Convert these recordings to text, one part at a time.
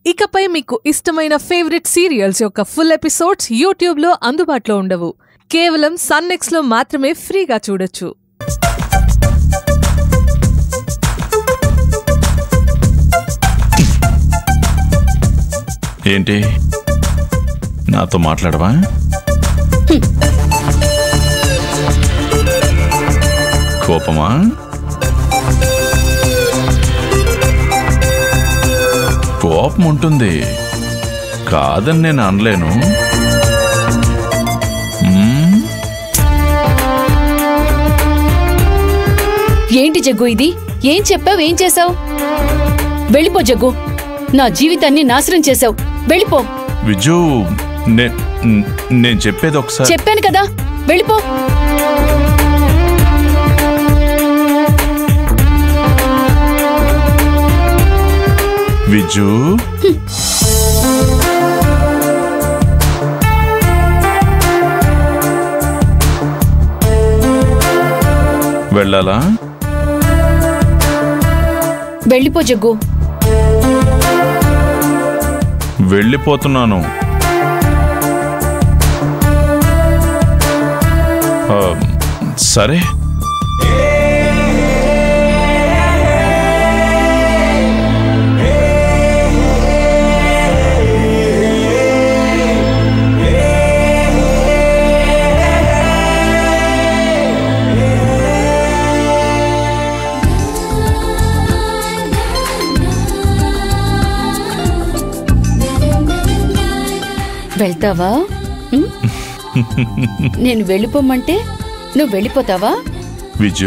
ఇకపై మీకు ఇష్టమైన ఫేవరెట్ సీరియల్స్ యొక్క ఫుల్ ఎపిసోడ్స్ యూట్యూబ్లో అందుబాటులో ఉండవు కేవలం సన్నెక్స్లో మాత్రమే ఫ్రీగా చూడొచ్చు ఏంటి నాతో మాట్లాడవా కోపమా కోపం ఉంటుంది కాదని నేను అనలేను మ్మ్, ఏంటి జగ్గు ఇది ఏం చెప్పావు ఏం చేసావు వెళ్ళిపో జగ్గు నా జీవితాన్ని నాశనం చేసావు వెళ్ళిపో విజు నే- నేను చెప్పేది ఒకసారి చెప్పాను కదా వెళ్ళిపో విజు వెళ్ళాలా వెళ్ళిపో జగ్గు వెళ్ళిపోతున్నాను ఆ, సరే వెళ్తావా ఉం? నేను వెళ్ళిపోమంటే నువ్వు వెళ్ళిపోతావా విజు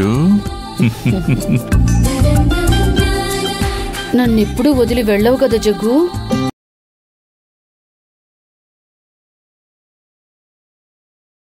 నన్ను ఎప్పుడూ వదిలి వెళ్ళవు కదా జగ్గు